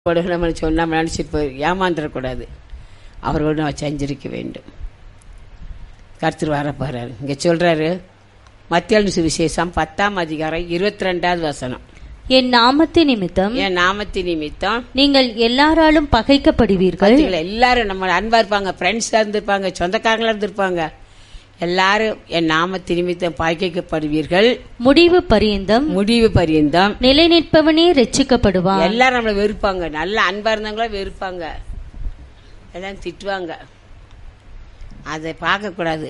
கொடுக்க நம்ம சொன்ன நம்ம நினச்சிட்டு போய் ஏமாந்துடக்கூடாது அவரோடு நம்ம செஞ்சிருக்க வேண்டும் கருத்தர் வர போகிறாரு இங்கே சொல்கிறாரு மத்தியான சுவிசேஷம் பத்தாம் அதிகாரம் இருபத்தி ரெண்டாவது வசனம் என் நாமத்து நிமித்தம் என் நாமத்தின் நிமித்தம் நீங்கள் எல்லாராலும் பகைக்கப்படுவீர்கள் பார்த்தீங்களா எல்லாரும் நம்ம அன்பா இருப்பாங்க ஃப்ரெண்ட்ஸாக இருந்திருப்பாங்க சொந்தக்காரங்களா இருந்திருப்பாங்க எல்லாரும் என் நாமத்தின் நிமித்தம் பாய்க்கப்படுவீர்கள் முடிவு பரியந்தம் முடிவு பரியந்தம் நிலை நிற்பவனே ரட்சிக்கப்படுவான் எல்லாரும் நம்மளை வெறுப்பாங்க நல்ல அன்பா இருந்தவங்களா வெறுப்பாங்க எல்லாம் திட்டுவாங்க அதை பார்க்கக்கூடாது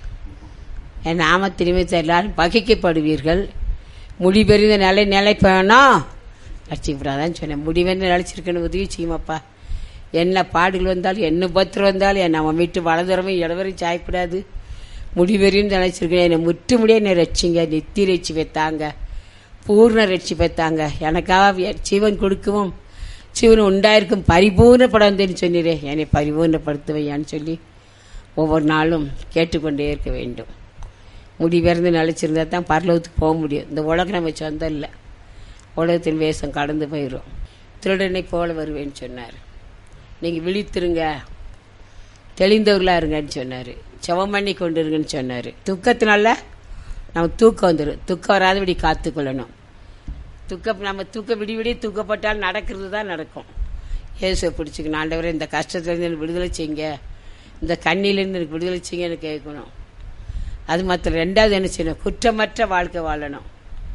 என் நாமத்து நிமித்தம் எல்லாரும் பகைக்கப்படுவீர்கள் முடிபெறிந்த நிலை நிலைப்பேணும் லட்சிக்கப்படாதான்னு சொன்னேன் முடிவெறிந்த நிலைச்சிருக்கணும் உதவி செய்யுமாப்பா என்ன பாடுகள் வந்தாலும் என்ன பத்திரம் வந்தாலும் என் நம்ம வீட்டு வலதுறவும் இடவரையும் சாயக்கூடாது முடிவெறியும் நினைச்சிருக்கேன் என்னை முற்று முடிய என்னை ரட்சிங்க நெத்தி ரட்சி வைத்தாங்க பூர்ண ரட்சி வைத்தாங்க எனக்காக ஜீவன் கொடுக்கவும் ஜீவன் உண்டாயிருக்கும் பரிபூர்ணப்படந்தேன்னு சொன்னீரே என்னை பரிபூர்ணப்படுத்துவையான்னு சொல்லி ஒவ்வொரு நாளும் கேட்டுக்கொண்டே இருக்க வேண்டும் முடிவிறந்து நிலச்சிருந்தா தான் பரலோகத்துக்கு போக முடியும் இந்த உலகம் நம்ம சொந்தம் இல்லை உலகத்தின் வேஷம் கடந்து போயிடும் திருடனை போல வருவேன்னு சொன்னார் நீங்கள் விழித்திருங்க தெளிந்தவர்களாக இருங்கன்னு சொன்னார் செவம் பண்ணி கொண்டு இருங்கன்னு சொன்னார் துக்கத்தினால நமக்கு தூக்கம் வந்துடும் துக்கம் வராதபடி காத்துக்கொள்ளணும் துக்க நம்ம தூக்க விடி விடி தூக்கப்பட்டால் நடக்கிறது தான் நடக்கும் இயேசுவை பிடிச்சிக்கணும் ஆண்டவரே இந்த கஷ்டத்துலேருந்து எனக்கு விடுதலை செய்யுங்க இந்த கண்ணிலேருந்து எனக்கு விடுதலை செய்யுங்கன்னு கேட்கணும் அது மாத்திரம் ரெண்டாவது என்ன செய்யணும் குற்றமற்ற வாழ்க்கை வாழணும்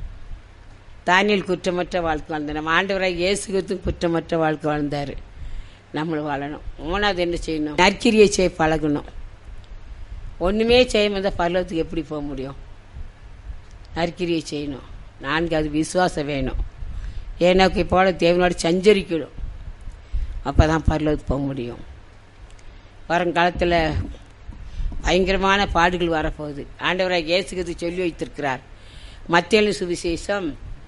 தானியல் குற்றமற்ற வாழ்க்கை வாழ்ந்தார் நம்ம ஆண்டவராக இயேசு கிறிஸ்துவும் குற்றமற்ற வாழ்க்கை வாழ்ந்தார் நம்மளும் வாழணும் மூணாவது என்ன செய்யணும் நற்கிரியை செய்ய பழகணும் ஒன்றுமே செய்யாம இருந்தால் பரலோகத்துக்கு எப்படி போக முடியும் நற்கிரியை செய்யணும் நான்காவது விசுவாசம் வேணும் ஏனோக்கை போல தேவனோடு சஞ்சரிக்கணும் அப்போ தான் பரலோகத்துக்கு போக முடியும் வருங்காலத்தில் பயங்கரமான பாடுகள் வரப்போகுது ஆண்டவராக இயேசுகிறது சொல்லி வைத்திருக்கிறார் மத்திய சுவிசேஷம்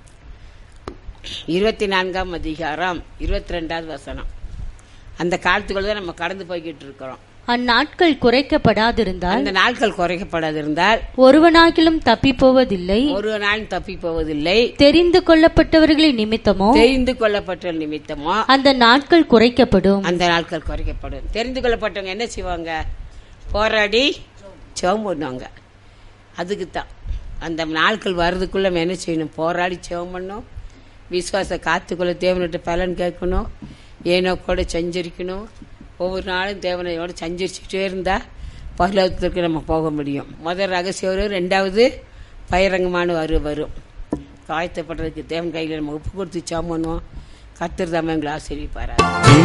இருபத்தி நான்காம் அதிகாரம் இருபத்தி ரெண்டாவது வசனம் அந்த காலத்துக்குள்ள தான் நம்ம கடந்து போய்கிட்டு இருக்கிறோம் அந்நாட்கள் குறைக்கப்படாதிருந்தால் அந்த நாட்கள் குறைக்கப்படாதிருந்தால் ஒருவனாகிலும் தப்பி போவதில்லை ஒரு நாள் தப்பி போவதில்லை தெரிந்து கொள்ளப்பட்டவர்களின் நிமித்தமோ தெரிந்து கொள்ளப்பட்ட நிமித்தமோ அந்த நாட்கள் குறைக்கப்படும் அந்த நாட்கள் குறைக்கப்படும் தெரிந்து கொள்ளப்பட்டவங்க என்ன செய்வாங்க போராடி செவம் பண்ணுவாங்க அதுக்கு தான் அந்த நாட்கள் வர்றதுக்குள்ள நம்ம என்ன செய்யணும் போராடி செவம் பண்ணணும் விசுவாச காத்துக்குள்ள தேவனிட்ட பலன் கேட்கணும் ஏனோ கூட சஞ்சரிக்கணும் ஒவ்வொரு நாளும் தேவனையோட சஞ்சரிச்சுட்டே இருந்தா பரலோகத்திற்கு நம்ம போக முடியும் முதல் ரகசியம் வரும் ரெண்டாவது பயிரங்கமான வரு வரும் காயத்தப்படுறதுக்கு தேவன் கையில் நம்ம உப்பு கொடுத்து சாம் பண்ணுவோம் கத்திர எங்களை ஆசிரியப்பாரா